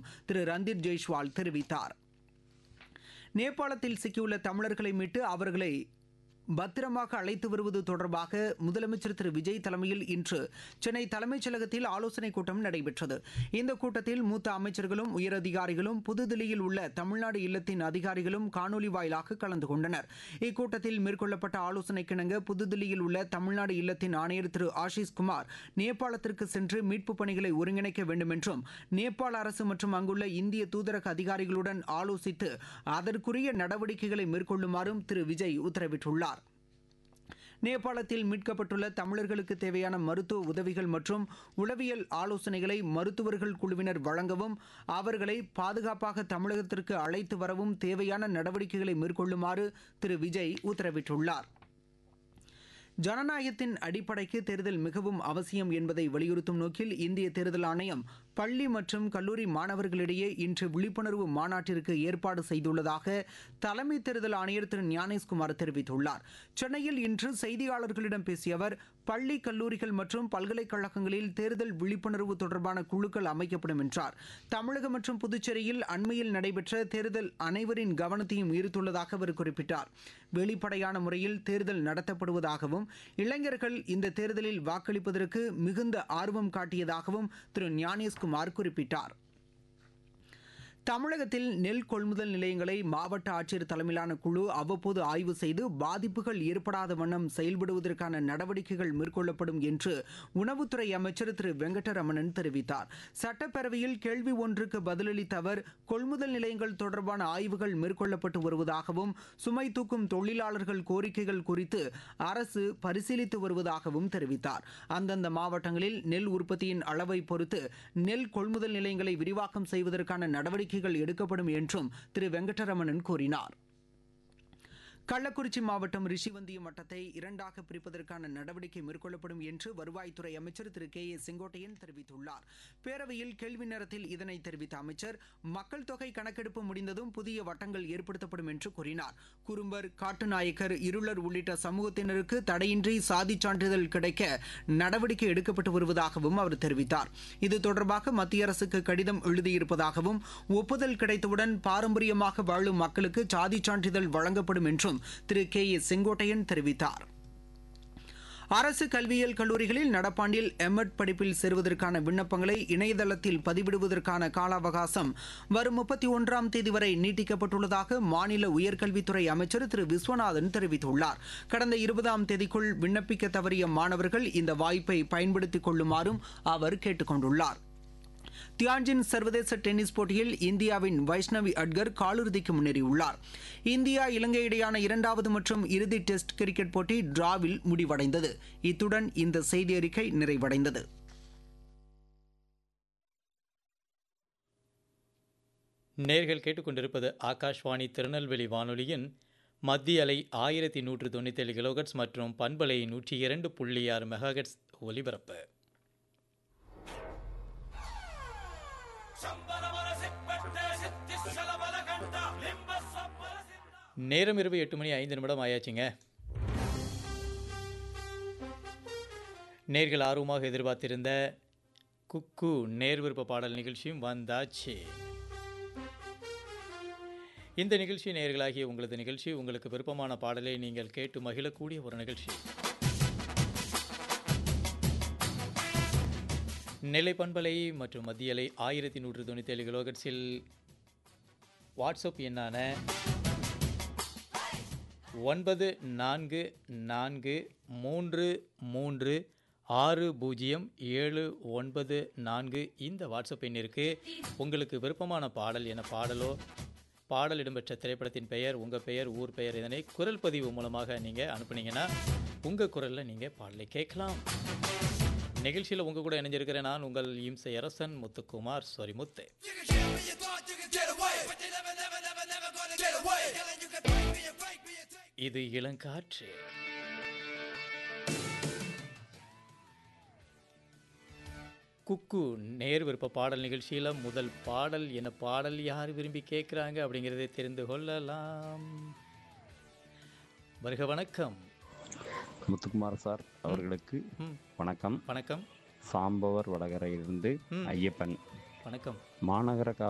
திரு ரந்தீர் ஜெய்ஷ்வால் தெரிவித்தார் நேபாளத்தில் சிக்கியுள்ள தமிழர்களை மீட்டு அவர்களை பத்திரமாக அழைத்து வருவது தொடர்பாக முதலமைச்சர் திரு விஜய் தலைமையில் இன்று சென்னை தலைமைச் செயலகத்தில் ஆலோசனைக் கூட்டம் நடைபெற்றது இந்த கூட்டத்தில் மூத்த அமைச்சர்களும் உயரதிகாரிகளும் புதுதில்லியில் உள்ள தமிழ்நாடு இல்லத்தின் அதிகாரிகளும் காணொலி வாயிலாக கலந்து கொண்டனர் இக்கூட்டத்தில் மேற்கொள்ளப்பட்ட ஆலோசனைக்கிணங்க புதுதில்லியில் உள்ள தமிழ்நாடு இல்லத்தின் ஆணையர் திரு ஆஷிஷ் குமார் நேபாளத்திற்கு சென்று மீட்புப் பணிகளை ஒருங்கிணைக்க வேண்டும் என்றும் நேபாள அரசு மற்றும் அங்குள்ள இந்திய தூதரக அதிகாரிகளுடன் ஆலோசித்து அதற்குரிய நடவடிக்கைகளை மேற்கொள்ளுமாறும் திரு விஜய் உத்தரவிட்டுள்ளார் நேபாளத்தில் மீட்கப்பட்டுள்ள தமிழர்களுக்கு தேவையான மருத்துவ உதவிகள் மற்றும் உளவியல் ஆலோசனைகளை மருத்துவர்கள் குழுவினர் வழங்கவும் அவர்களை பாதுகாப்பாக தமிழகத்திற்கு அழைத்து வரவும் தேவையான நடவடிக்கைகளை மேற்கொள்ளுமாறு திரு விஜய் உத்தரவிட்டுள்ளார் ஜனநாயகத்தின் அடிப்படைக்கு தேர்தல் மிகவும் அவசியம் என்பதை வலியுறுத்தும் நோக்கில் இந்திய தேர்தல் ஆணையம் பள்ளி மற்றும் கல்லூரி மாணவர்களிடையே இன்று விழிப்புணர்வு மாநாட்டிற்கு ஏற்பாடு செய்துள்ளதாக தலைமை தேர்தல் ஆணையர் திரு ஞானேஷ்குமார் தெரிவித்துள்ளார் சென்னையில் இன்று செய்தியாளர்களிடம் பேசிய அவர் பள்ளி கல்லூரிகள் மற்றும் பல்கலைக்கழகங்களில் தேர்தல் விழிப்புணர்வு தொடர்பான குழுக்கள் அமைக்கப்படும் என்றார் தமிழகம் மற்றும் புதுச்சேரியில் அண்மையில் நடைபெற்ற தேர்தல் அனைவரின் கவனத்தையும் ஈர்த்துள்ளதாக அவர் குறிப்பிட்டார் வெளிப்படையான முறையில் தேர்தல் நடத்தப்படுவதாகவும் இளைஞர்கள் இந்த தேர்தலில் வாக்களிப்பதற்கு மிகுந்த ஆர்வம் காட்டியதாகவும் திரு ஞானேஷ்குமார் குறிப்பிட்டார் தமிழகத்தில் நெல் கொள்முதல் நிலையங்களை மாவட்ட ஆட்சியர் தலைமையிலான குழு அவ்வப்போது ஆய்வு செய்து பாதிப்புகள் ஏற்படாத வண்ணம் செயல்படுவதற்கான நடவடிக்கைகள் மேற்கொள்ளப்படும் என்று உணவுத்துறை அமைச்சர் திரு வெங்கடரமணன் தெரிவித்தார் சட்டப்பேரவையில் கேள்வி ஒன்றுக்கு பதிலளித்த அவர் கொள்முதல் நிலையங்கள் தொடர்பான ஆய்வுகள் மேற்கொள்ளப்பட்டு வருவதாகவும் சுமை தூக்கும் தொழிலாளர்கள் கோரிக்கைகள் குறித்து அரசு பரிசீலித்து வருவதாகவும் தெரிவித்தார் அந்தந்த மாவட்டங்களில் நெல் உற்பத்தியின் அளவை பொறுத்து நெல் கொள்முதல் நிலையங்களை விரிவாக்கம் செய்வதற்கான நடவடிக்கை நடவடிக்கைகள் எடுக்கப்படும் என்றும் திரு வெங்கடரமணன் கூறினார் கள்ளக்குறிச்சி மாவட்டம் ரிஷிவந்தியம் வட்டத்தை இரண்டாக பிரிப்பதற்கான நடவடிக்கை மேற்கொள்ளப்படும் என்று வருவாய்த்துறை அமைச்சர் திரு கே ஏ செங்கோட்டையன் தெரிவித்துள்ளார் பேரவையில் கேள்வி நேரத்தில் இதனை தெரிவித்த அமைச்சர் மக்கள் தொகை கணக்கெடுப்பு முடிந்ததும் புதிய வட்டங்கள் ஏற்படுத்தப்படும் என்று கூறினார் குறும்பர் காட்டுநாயக்கர் இருளர் உள்ளிட்ட சமூகத்தினருக்கு தடையின்றி சாதி சான்றிதழ் கிடைக்க நடவடிக்கை எடுக்கப்பட்டு வருவதாகவும் அவர் தெரிவித்தார் இது தொடர்பாக மத்திய அரசுக்கு கடிதம் எழுதியிருப்பதாகவும் ஒப்புதல் கிடைத்தவுடன் பாரம்பரியமாக வாழும் மக்களுக்கு சாதி சான்றிதழ் வழங்கப்படும் என்றும் திரு கே ஏ செங்கோட்டையன் தெரிவித்தார் அரசு கல்வியியல் கல்லூரிகளில் நடப்பாண்டில் எம்எட் படிப்பில் சேருவதற்கான விண்ணப்பங்களை இணையதளத்தில் பதிவிடுவதற்கான கால அவகாசம் வரும் முப்பத்தி ஒன்றாம் தேதி வரை நீட்டிக்கப்பட்டுள்ளதாக மாநில உயர்கல்வித்துறை அமைச்சர் திரு விஸ்வநாதன் தெரிவித்துள்ளார் கடந்த இருபதாம் தேதிக்குள் விண்ணப்பிக்க தவறிய மாணவர்கள் இந்த வாய்ப்பை பயன்படுத்திக் கொள்ளுமாறும் அவர் கேட்டுக் கொண்டுள்ளார் தியான்ஜின் சர்வதேச டென்னிஸ் போட்டியில் இந்தியாவின் வைஷ்ணவி அட்கர் காலிறுதிக்கு முன்னேறியுள்ளார் இந்தியா இலங்கை இடையான இரண்டாவது மற்றும் இறுதி டெஸ்ட் கிரிக்கெட் போட்டி டிராவில் முடிவடைந்தது இத்துடன் இந்த செய்தி அறிக்கை நிறைவடைந்தது நேர்கள் கேட்டுக்கொண்டிருப்பது ஆகாஷ்வாணி திருநெல்வேலி வானொலியின் மத்திய அலை ஆயிரத்தி நூற்று தொண்ணூத்தேழு கிலோகட்ஸ் மற்றும் பண்பலை நூற்றி இரண்டு புள்ளி ஆறு மெகாகட்ஸ் ஒலிபரப்பு நேரம் இரவு எட்டு மணி ஐந்து நிமிடம் ஆயாச்சுங்க நேர்கள் ஆர்வமாக எதிர்பார்த்திருந்த குக்கு நேர் விருப்ப பாடல் நிகழ்ச்சியும் வந்தாச்சு இந்த நிகழ்ச்சி நேர்களாகிய உங்களது நிகழ்ச்சி உங்களுக்கு விருப்பமான பாடலை நீங்கள் கேட்டு மகிழக்கூடிய ஒரு நிகழ்ச்சி நெல்லை பண்பலை மற்றும் மத்தியலை ஆயிரத்தி நூற்று தொண்ணூற்றி ஏழு கிலோகட்ஸில் வாட்ஸ்அப் எண்ணான ஒன்பது நான்கு நான்கு மூன்று மூன்று ஆறு பூஜ்ஜியம் ஏழு ஒன்பது நான்கு இந்த வாட்ஸ்அப் எண்ணிற்கு உங்களுக்கு விருப்பமான பாடல் என பாடலோ பாடல் இடம்பெற்ற திரைப்படத்தின் பெயர் உங்கள் பெயர் ஊர் பெயர் இதனை குரல் பதிவு மூலமாக நீங்கள் அனுப்புனீங்கன்னா உங்கள் குரலில் நீங்கள் பாடலை கேட்கலாம் நிகழ்ச்சியில் உங்கள் கூட இணைஞ்சிருக்கிற நான் உங்கள் இம்சை அரசன் முத்துக்குமார் சாரி முத்து இது இளங்காற்று குக்கு நேர் விருப்ப பாடல் நிகழ்ச்சியில் முதல் பாடல் என்ன பாடல் யார் விரும்பி கேட்குறாங்க அப்படிங்கிறதை தெரிந்து கொள்ளலாம் வருக வணக்கம் முத்துக்குமார் சார் அவர்களுக்கு ம் வணக்கம் வணக்கம் சாம்பவர் வடகரையிலிருந்து ம். ஐயப்பன் வணக்கம் மாநகர